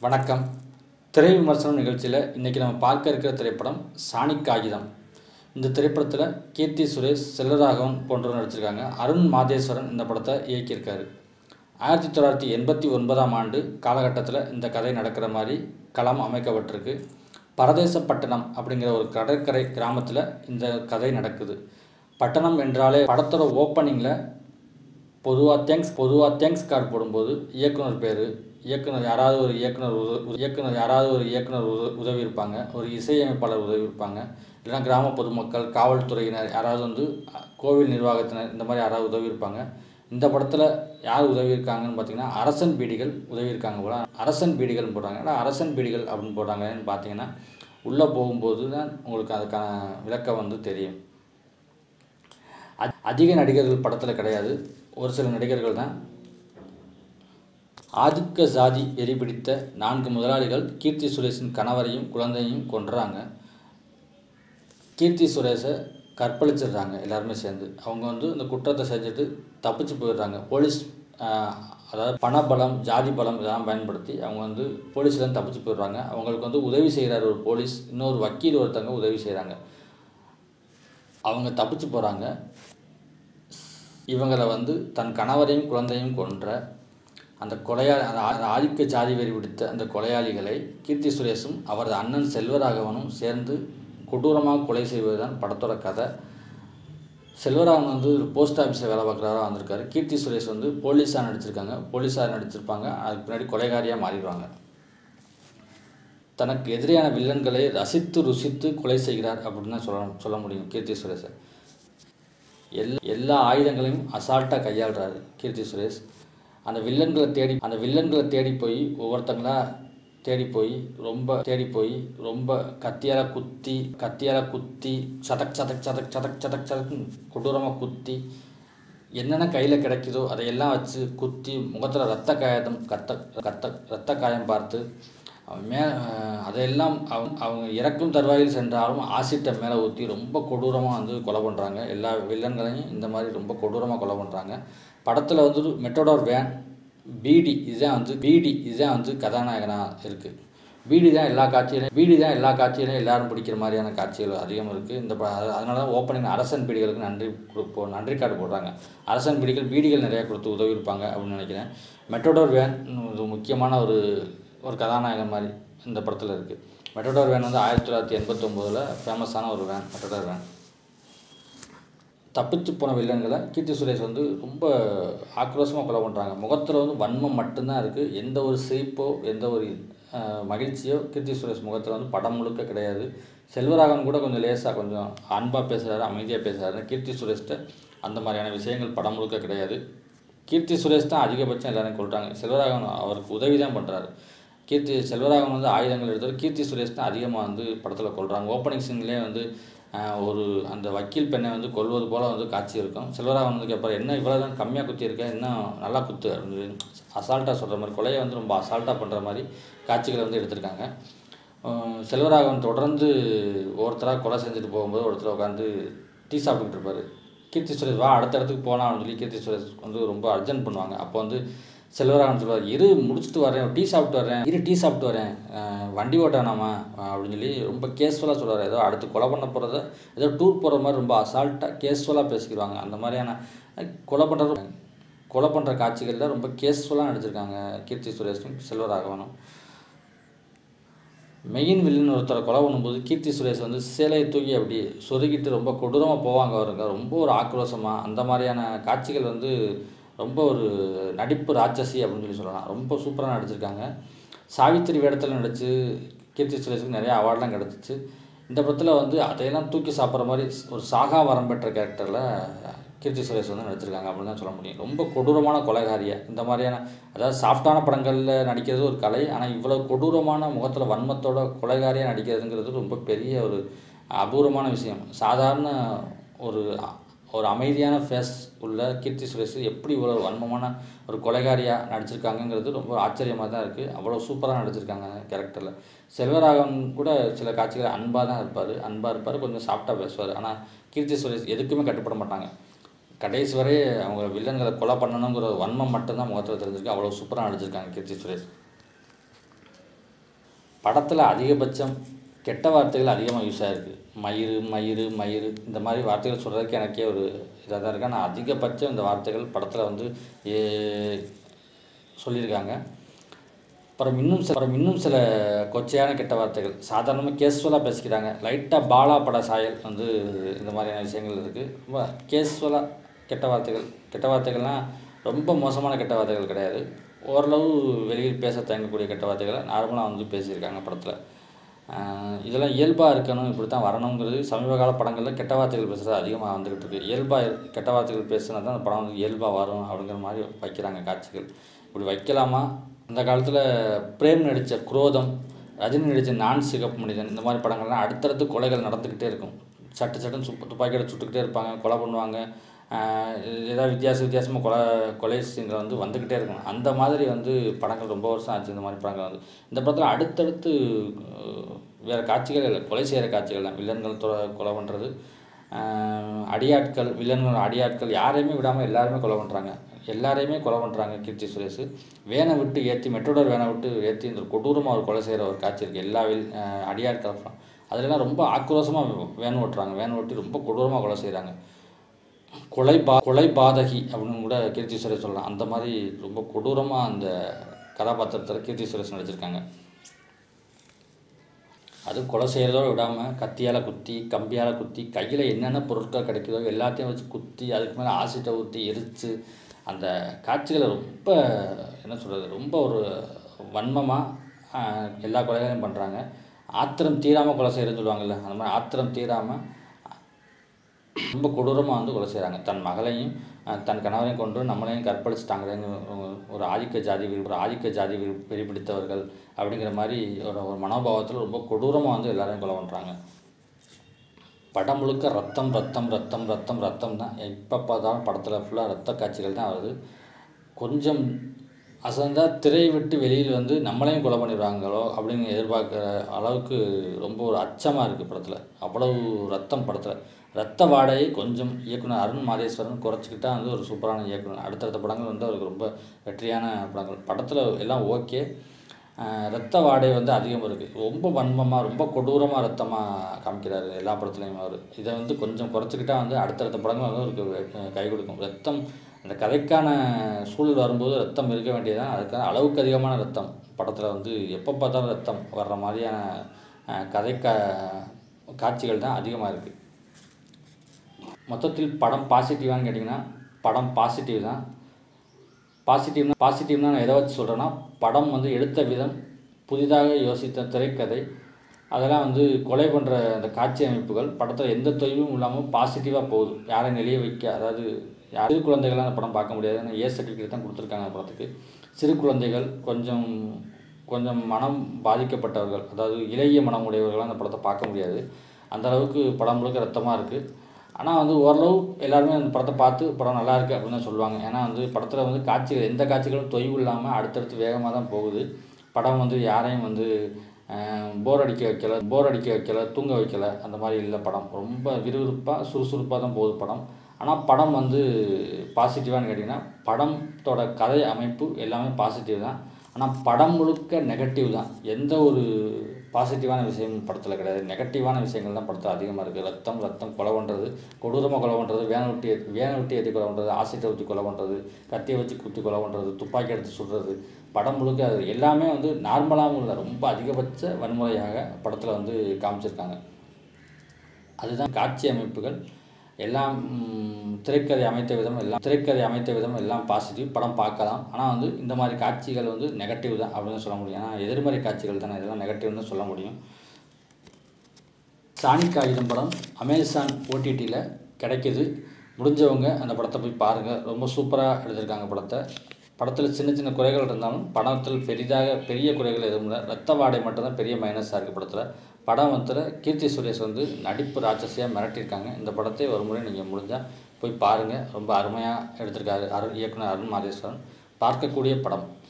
வணக்கம் திரை விமர்சனம் நிகழ்ச்சியில் இன்றைக்கி நம்ம பார்க்க இருக்கிற திரைப்படம் சாணிக் காகிதம் இந்த திரைப்படத்தில் கீர்த்தி சுரேஷ் செல்வராகவன் போன்றவர் நடிச்சிருக்காங்க அருண் மாதேஸ்வரன் இந்த படத்தை இயக்கியிருக்காரு ஆயிரத்தி தொள்ளாயிரத்தி எண்பத்தி ஒன்பதாம் ஆண்டு காலகட்டத்தில் இந்த கதை நடக்கிற மாதிரி களம் அமைக்கப்பட்டிருக்கு பரதேசப்பட்டினம் அப்படிங்கிற ஒரு கடற்கரை கிராமத்தில் இந்த கதை நடக்குது பட்டணம் என்றாலே படத்தோட ஓப்பனிங்கில் பொதுவாக தேங்க்ஸ் பொதுவாக தேங்க்ஸ் கார்டு போடும்போது இயக்குனர் பேர் இயக்குனர் யாராவது ஒரு இயக்குனர் உத இயக்குனர் யாராவது ஒரு இயக்குனர் உத உதவி இருப்பாங்க ஒரு இசையமைப்பாளர் உதவி இருப்பாங்க இல்லைன்னா கிராம பொதுமக்கள் காவல்துறையினர் யாராவது வந்து அஹ், கோவில் நிர்வாகத்தினர் இந்த மாதிரி யாராவது உதவி இருப்பாங்க இந்த படத்தில் யார் உதவி இருக்காங்கன்னு பார்த்தீங்கன்னா அரசன் பீடிகள் உதவி இருக்காங்க போல அரசன் பீடிகள்னு போடுறாங்க ஏன்னா அரசன் பீடிகள் அப்படின்னு போடுறாங்கன்னு பார்த்தீங்கன்னா உள்ளே போகும்போது தான் உங்களுக்கு அதுக்கான விளக்கம் வந்து தெரியும் அ- அதிக நடிகர்கள் படத்தில் கிடையாது ஒரு சில நடிகர்கள் தான் ஆதிக்க சாதி வெறி பிடித்த நான்கு முதலாளிகள் கீர்த்தி சுரேஷின் கணவரையும் குழந்தையும் கொன்றாங்க கீர்த்தி சுரேஷை கற்பழிச்சிடுறாங்க எல்லாருமே சேர்ந்து அவங்க வந்து இந்த குற்றத்தை செஞ்சுட்டு தப்பிச்சு போயிடுறாங்க போலீஸ் ஆஹ், அதாவது பணபலம் ஜாதி பலம் இதெல்லாம் பயன்படுத்தி அவங்க வந்து போலீஸ்லேருந்து தப்பிச்சு போயிடுறாங்க அவங்களுக்கு வந்து உதவி செய்கிறார் ஒரு போலீஸ் இன்னொரு வக்கீல் ஒருத்தவங்க உதவி செய்கிறாங்க அவங்க தப்பிச்சு போகிறாங்க இவங்களை வந்து தன் கணவரையும் குழந்தையும் கொன்ற அந்த கொலையா அந்த ஆ- அந்த ஆதிக்க ஜாதி வெறி பிடித்த அந்த கொலையாளிகளை கீர்த்தி சுரேஷும் அவரது அண்ணன் செல்வராகவனும் சேர்ந்து கொடூரமாக கொலை செய்வதுதான் படத்தோட கதை செல்வராகவன் வந்து போஸ்ட் ஆஃபீஸில் வேலை பார்க்குறவராக வந்திருக்காரு கீர்த்தி சுரேஷ் வந்து போலீஸாக நடிச்சிருக்காங்க போலீஸாக நடிச்சிருப்பாங்க அதுக்கு பின்னாடி கொலைகாரியாக மாறிடுவாங்க தனக்கு எதிரியான வில்லன்களை ரசித்து ருசித்து கொலை செய்கிறார் அப்படின்னு தான் சொல்ல சொல்ல முடியும் கீர்த்தி சுரேஷை எல் எல்லா ஆயுதங்களையும் அசால்ட்டாக கையாளுறாரு கீர்த்தி சுரேஷ் அந்த வில்லன்களை தேடி அந்த வில்லன்களை தேடி போய் ஒவ்வொருத்தங்களா தேடி போய் ரொம்ப தேடி போய் ரொம்ப கத்தியால் குத்தி கத்தியால் குத்தி சதக் சதக் சதக் சதக் சதக் சதக்னு கொடூரமாக குத்தி என்னென்ன கையில் கிடைக்குதோ அதையெல்லாம் வச்சு குத்தி முகத்தில் ரத்த காயம் கத்த கத்த ரத்த காயம் பார்த்து அவன் மே அஹ் அதையெல்லாம் அவங்க அவங்க இறக்கும் தருவாயில் சென்றாலும் ஆசிட்டை மேலே ஊற்றி ரொம்ப கொடூரமாக வந்து கொலை பண்ணுறாங்க எல்லா வில்லன்களையும் இந்த மாதிரி ரொம்ப கொடூரமாக கொலை பண்ணுறாங்க படத்தில் வந்து மெட்டோடார் வேன் பீடி இதுதான் வந்து பீடி இதுதான் வந்து கதாநாயகனாக இருக்குது பீடி தான் எல்லா காட்சியிலையும் பீடி தான் எல்லா காட்சியிலையும் எல்லாரும் பிடிக்கிற மாதிரியான காட்சிகள் அதிகம் இருக்குது இந்த ப அது- அதனால தான் ஓப்பனிங் அரசன் பீடிகளுக்கு நன்றி கொடுப்போம் நன்றி கார்டு போடுறாங்க அரசன் பீடிகள் பீடிகள் நிறையா கொடுத்து உதவி இருப்பாங்க அப்படின்னு நினைக்கிறேன் மெட்டோடோர் வேன் ஒரு முக்கியமான ஒரு ஒரு கதாநாயகன் மாதிரி இந்த படத்தில் இருக்குது மெட்டோடோர் வேன் வந்து ஆயிரத்தி தொள்ளாயிரத்தி எண்பத்தொம்போதில் ஃபேமஸான ஒரு வேன் மெட்டோடோர் வேன் தப்பிச்சு போன வில்லன்களை கீர்த்தி சுரேஷ் வந்து ரொம்ப ஆக்ரோஷமாக கொலை பண்ணுறாங்க முகத்தில் வந்து வன்மம் மட்டும்தான் இருக்குது எந்த ஒரு சிரிப்போ எந்த ஒரு அஹ், மகிழ்ச்சியோ கீர்த்தி சுரேஷ் முகத்தில் வந்து படம் முழுக்க கிடையாது செல்வராகவன் கூட கொஞ்சம் லேசாக கொஞ்சம் அன்பாக பேசுகிறாரு அமைதியாக பேசுகிறாரு கீர்த்தி சுரேஷ்கிட்ட அந்த மாதிரியான விஷயங்கள் படம் முழுக்க கிடையாது கீர்த்தி சுரேஷ் தான் அதிகபட்சம் எல்லாரையும் கொள்கிறாங்க செல்வராகவன் அவருக்கு உதவி தான் பண்ணுறாரு கீர்த்தி செல்வராகவன் வந்து ஆயுதங்கள் எடுத்தவர் கீர்த்தி சுரேஷ் தான் அதிகமாக வந்து படத்தில் கொள்கிறாங்க ஓப்பனிங் சீன்லேயே வந்து ஆஹ், ஒரு அந்த வக்கீல் பெண்ணை வந்து கொல்வது போல் வந்து காட்சி இருக்கும் செல்வராகவன் வந்து கேட்பார் என்ன இவ்வளோ தான் கம்மியாக குத்தி இருக்க இன்னும் நல்லா குத்து அப்படின்னு அசால்ட்டாக சொல்கிற மாதிரி கொலையை வந்து ரொம்ப அசால்ட்டாக பண்ணுற மாதிரி காட்சிகளை வந்து எடுத்திருக்காங்க ஆஹ், செல்வராகவன் தொடர்ந்து ஒருத்தராக கொலை செஞ்சுட்டு போகும்போது ஒருத்தர் உட்காந்து டீ சாப்பிட்டுக்கிட்டு இருப்பார் கீர்த்தி சுரேஷ் வா அடுத்த இடத்துக்கு போகலாம் அப்படின்னு சொல்லி கீர்த்தி சுரேஷ் வந்து ரொம்ப அர்ஜென்ட் பண்ணுவாங்க அப்போ வந்து செல்வராகவன் சொல்லுவார் இரு முடிச்சுட்டு வரேன் டீ சாப்பிட்டு வரேன் இரு டீ சாப்பிட்டு வரேன் அஹ் வண்டி ஓட்ட வேணாமா அஹ் அப்படின்னு சொல்லி ரொம்ப கேஸ்ஃபுல்லாக சொல்லுவார் ஏதோ அடுத்து கொலை பண்ண போகிறத ஏதோ டூர் போகிற மாதிரி ரொம்ப அசால்ட்டாக கேஸ்ஃபுல்லாக பேசிக்கிடுவாங்க அந்த மாதிரியான அஹ் கொலை பண்ணுறது கொலை பண்ணுற காட்சிகளில் ரொம்ப கேஸ்ஃபுல்லாக நடிச்சிருக்காங்க கீர்த்தி சுரேஷும் செல்வராகவனும் மெயின் வில்லன் ஒருத்தரை கொலை பண்ணும்போது கீர்த்தி சுரேஷ் வந்து சேலையை தூக்கி அப்படி சொருகிட்டு ரொம்ப கொடூரமாக போவாங்க அவருங்க ரொம்ப ஒரு ஆக்ரோஷமாக அந்த மாதிரியான காட்சிகள் வந்து ரொம்ப ஒரு நடிப்பு ராட்சசி அப்படின்னு சொல்லி சொல்லலாம் ரொம்ப சூப்பராக நடிச்சிருக்காங்க சாவித்திரி வேடத்தில் நடித்து கீர்த்தி சுரேஷுக்கு நிறைய அவார்ட்லாம் கிடச்சிச்சு இந்த படத்தில் வந்து அதையெல்லாம் தூக்கி சாப்பிட்ற மாதிரி ஒரு சாகா வரம் பெற்ற கேரக்டரில் கீர்த்தி சுரேஷ் வந்து நடிச்சிருக்காங்க அப்படின்னு தான் சொல்ல முடியும் ரொம்ப கொடூரமான கொலைகாரியை இந்த மாதிரியான அதாவது சாஃப்டான படங்களில் நடிக்கிறது ஒரு கலை ஆனால் இவ்வளோ கொடூரமான முகத்தில் வன்மத்தோட கொலைகாரியாக நடிக்கிறதுங்கிறது ரொம்ப பெரிய ஒரு அபூர்வமான விஷயம் சாதாரண ஒரு ஒரு அமைதியான ஃபேஸ் உள்ள கீர்த்தி சுரேஷ் எப்படி இவ்வளோ வன்மமான ஒரு கொலைகாரியாக நடிச்சிருக்காங்கங்கிறது ரொம்ப ஆச்சரியமாக தான் இருக்குது அவ்வளோ சூப்பராக நடிச்சிருக்காங்க கேரக்டரில் செல்வராகவன் கூட சில காட்சிகள் அன்பாக தான் இருப்பார் அன்பாக இருப்பார் கொஞ்சம் சாஃப்டாக பேசுவார் ஆனால் கீர்த்தி சுரேஷ் எதுக்குமே கட்டுப்பட மாட்டாங்க கடைசி வரை அவங்க வில்லன்களை கொலை பண்ணணுங்கிற வன்மம் மட்டும்தான் முகத்தில் தெரிஞ்சிருக்கு அவ்வளோ சூப்பராக நடிச்சிருக்காங்க கீர்த்தி சுரேஷ் படத்தில் அதிகபட்சம் கெட்ட வார்த்தைகள் அதிகமாக யூஸ் ஆகிருக்கு மயிறு மயிறு மயிறு இந்த மாதிரி வார்த்தைகள் சொல்கிறதுக்கு எனக்கே ஒரு இதாக தான் இருக்குது ஆனால் அதிகபட்சம் இந்த வார்த்தைகள் படத்தில் வந்து ஏ சொல்லியிருக்காங்க அப்புறம் இன்னும் சில அப்புறம் இன்னும் சில கொச்சையான கெட்ட வார்த்தைகள் சாதாரணமாக கேஸ்வலாக பேசிக்கிறாங்க லைட்டாக பாலா பட சாயல் வந்து இந்த மாதிரியான விஷயங்கள் இருக்குது ரொம்ப கேஸ்வலாக கெட்ட வார்த்தைகள் கெட்ட வார்த்தைகள்லாம் ரொம்ப மோசமான கெட்ட வார்த்தைகள் கிடையாது ஓரளவு வெளியில் பேச தயங்கக்கூடிய கெட்ட வார்த்தைகளை நார்மலாக வந்து பேசியிருக்காங்க படத்தில் இதெல்லாம் இயல்பாக இருக்கணும் இப்படி தான் வரணுங்கிறது சமீப கால படங்களில் கெட்ட வார்த்தைகள் பேசுகிறது அதிகமாக வந்துக்கிட்டு இருக்குது இயல்பாக கெட்ட வார்த்தைகள் பேசினா தான் அந்த படம் வந்து இயல்பாக வரும் அப்படிங்கிற மாதிரி வைக்கிறாங்க காட்சிகள் இப்படி வைக்கலாமா அந்த காலத்தில் பிரேம் நடித்த குரோதம் ரஜினி நடித்த நான் சிகப்பு மனிதன் இந்த மாதிரி படங்கள்லாம் அடுத்தடுத்து கொலைகள் நடந்துக்கிட்டே இருக்கும் சட்டு சட்டுன்னு சுப்பு துப்பாக்கியோட சுட்டுக்கிட்டே இருப்பாங்க கொலை பண்ணுவாங்க ஏதாவது வித்தியாச வித்தியாசமாக கொலை கொலை சீன்கள் வந்து வந்துக்கிட்டே இருக்கும் அந்த மாதிரி வந்து படங்கள் ரொம்ப வருஷம் ஆச்சு இந்த மாதிரி படங்கள் வந்து இந்த படத்தில் அடுத்தடுத்து வேறு காட்சிகள் இல்லை கொலை செய்கிற காட்சிகள் தான் வில்லன்கள் தொ கொலை பண்ணுறது அடியாட்கள் வில்லன்கள் அடியாட்கள் யாரையுமே விடாமல் எல்லாருமே கொலை பண்ணுறாங்க எல்லாரையுமே கொலை பண்ணுறாங்க கீர்த்தி சுரேஷ் வேனை விட்டு ஏற்றி மெட்ரோடர் வேனை விட்டு ஏற்றி இந்த கொடூரமாக ஒரு கொலை செய்கிற ஒரு காட்சி இருக்குது எல்லா வில் அடியாட்கள் அதிலலாம் ரொம்ப ஆக்ரோஷமாக வேன் ஓட்டுறாங்க வேன் ஓட்டி ரொம்ப கொடூரமாக கொலை செய்கிறாங்க கொலை பா கொலை பாதகி அப்படின்னு கூட கீர்த்தி சுரேஷ் சொல்லலாம் அந்த மாதிரி ரொம்ப கொடூரமாக அந்த கதாபாத்திரத்தில் கீர்த்தி சுரேஷ் நடிச்சிருக்காங்க அதுவும் கொலை செய்கிறதோடு விடாமல் கத்தியால் குத்தி கம்பியால் குத்தி கையில் என்னென்ன பொருட்கள் கிடைக்குதோ எல்லாத்தையும் வச்சு குத்தி அதுக்கு மேலே ஆசிட்டை ஊற்றி எரித்து அந்த காட்சிகளை ரொம்ப என்ன சொல்கிறது ரொம்ப ஒரு வன்மமாக எல்லா கொலைகளையும் பண்ணுறாங்க ஆத்திரம் தீராமல் கொலை செய்கிறேன்னு சொல்லுவாங்கள்ல அந்த மாதிரி ஆத்திரம் தீராமல் ரொம்ப கொடூரமாக வந்து கொலை செய்கிறாங்க தன் மகளையும் தன் கணவரையும் கொண்டு நம்மளையும் கற்பழிச்சிட்டாங்களேன்னு ஒரு ஆதிக்க ஜாதி ஒரு ஆதிக்க ஜாதி வெறி பிடித்தவர்கள் அப்படிங்கிற மாதிரி ஒரு ஒரு மனோபாவத்தில் ரொம்ப கொடூரமாக வந்து எல்லாரையும் கொலை பண்ணுறாங்க படம் முழுக்க ரத்தம் ரத்தம் ரத்தம் ரத்தம் ரத்தம் தான் எப்போ பார்த்தாலும் படத்தில் ஃபுல்லாக ரத்த காட்சிகள் தான் வருது கொஞ்சம் அசந்தால் திரையை விட்டு வெளியில் வந்து நம்மளையும் கொலை பண்ணிடுவாங்களோ அப்படின்னு எதிர்பார்க்குற அளவுக்கு ரொம்ப ஒரு அச்சமாக இருக்குது படத்தில் அவ்வளவு ரத்தம் படத்தில் ரத்த வாடையை கொஞ்சம் இயக்குனர் அருண் மாதேஸ்வரன் குறைச்சிக்கிட்டா வந்து ஒரு சூப்பரான இயக்குனர் அடுத்தடுத்த படங்கள் வந்து அவருக்கு ரொம்ப வெற்றியான படங்கள் படத்தில் எல்லாம் ஓகே ரத்த வாடை வந்து அதிகம் இருக்குது ரொம்ப வன்மமாக ரொம்ப கொடூரமாக ரத்தமாக காமிக்கிறாரு எல்லா படத்துலையும் அவர் இதை வந்து கொஞ்சம் குறைச்சிக்கிட்டா வந்து அடுத்தடுத்த படங்கள் வந்து அவருக்கு கை கொடுக்கும் ரத்தம் அந்த கதைக்கான சூழல் வரும்போது ரத்தம் இருக்க வேண்டியதான் அதுக்கான அளவுக்கு அதிகமான ரத்தம் படத்தில் வந்து எப்போ பார்த்தாலும் ரத்தம் வர்ற மாதிரியான கதை கா காட்சிகள் தான் அதிகமாக இருக்குது மொத்தத்தில் படம் பாசிட்டிவான்னு கேட்டிங்கன்னா படம் பாசிட்டிவ் தான் பாசிட்டிவ்னா பாசிட்டிவ்னா நான் எதை வச்சு சொல்கிறேன்னா படம் வந்து எடுத்த விதம் புதிதாக யோசித்த திரைக்கதை அதெல்லாம் வந்து கொலை பண்ணுற அந்த காட்சி அமைப்புகள் படத்தில் எந்த தொய்வும் இல்லாமல் பாசிட்டிவாக போகுது யாரையும் நிலைய வைக்க அதாவது சிறு குழந்தைகள்லாம் அந்த படம் பார்க்க முடியாது ஏன்னா ஏ சர்டிஃபிகேட் தான் கொடுத்துருக்காங்க அந்த படத்துக்கு சிறு குழந்தைகள் கொஞ்சம் கொஞ்சம் மனம் பாதிக்கப்பட்டவர்கள் அதாவது இளைய மனம் உடையவர்கள்லாம் அந்த படத்தை பார்க்க முடியாது அந்த அளவுக்கு படம் முழுக்க ரத்தமாக இருக்குது ஆனால் வந்து ஓரளவு எல்லாருமே அந்த படத்தை பார்த்து படம் நல்லா இருக்குது அப்படின்னு தான் சொல்லுவாங்க ஏன்னா வந்து படத்தில் வந்து காட்சிகள் எந்த காட்சிகளும் தொய்வு இல்லாமல் அடுத்தடுத்து வேகமாக தான் போகுது படம் வந்து யாரையும் வந்து போர் அடிக்க வைக்கல போர் அடிக்க வைக்கல தூங்க வைக்கல அந்த மாதிரி இல்லை படம் ரொம்ப விறுவிறுப்பாக சுறுசுறுப்பாக தான் போகுது படம் ஆனால் படம் வந்து பாசிட்டிவான்னு கேட்டிங்கன்னா படத்தோட கதை அமைப்பு எல்லாமே பாசிட்டிவ் தான் ஆனால் படம் முழுக்க நெகட்டிவ் தான் எந்த ஒரு பாசிட்டிவான விஷயம் படத்தில் கிடையாது நெகட்டிவான விஷயங்கள் தான் படத்தில் அதிகமாக இருக்குது ரத்தம் ரத்தம் கொலை பண்ணுறது கொடூரமாக கொலை பண்ணுறது வேனை விட்டு ஏற்றி வேனை விட்டு ஏற்றி கொலை பண்ணுறது ஆசிட்டை ஊற்றி கொலை பண்ணுறது கத்தியை வச்சு குத்தி கொலை பண்ணுறது துப்பாக்கி எடுத்து சுடுறது படம் முழுக்க அது எல்லாமே வந்து நார்மலாகவும் இல்லை ரொம்ப அதிகபட்ச வன்முறையாக படத்தில் வந்து காமிச்சிருக்காங்க அதுதான் காட்சி அமைப்புகள் எல்லாம் திரைக்கதை அமைத்த விதம் எல்லாம் திரைக்கதை அமைத்த விதம் எல்லாம் பாசிட்டிவ் படம் பார்க்கலாம் ஆனால் வந்து இந்த மாதிரி காட்சிகள் வந்து நெகட்டிவ் தான் அப்படின்னு சொல்ல முடியும் ஏன்னா எதிர்மறை காட்சிகள் தானே இதெல்லாம் நெகட்டிவ்னு சொல்ல முடியும் சாணிக் காகிதம் படம் அமேசான் ஓடிடியில் கிடைக்கிது முடிஞ்சவங்க அந்த படத்தை போய் பாருங்கள் ரொம்ப சூப்பராக எடுத்திருக்காங்க படத்தை படத்தில் சின்ன சின்ன குறைகள் இருந்தாலும் படத்தில் பெரிதாக பெரிய குறைகள் எதுவும் இல்லை ரத்த வாடை மட்டும்தான் பெரிய மைனஸாக இருக்குது படத்தில் படம் வந்து கீர்த்தி சுரேஷ் வந்து நடிப்பு ராட்சசியாக மிரட்டியிருக்காங்க இந்த படத்தை ஒரு முறை நீங்கள் முடிஞ்சால் போய் பாருங்கள் ரொம்ப அருமையாக எடுத்திருக்காரு அருண் இயக்குனர் அருண் மாதேஸ்வரன் பார்க்கக்கூடிய படம்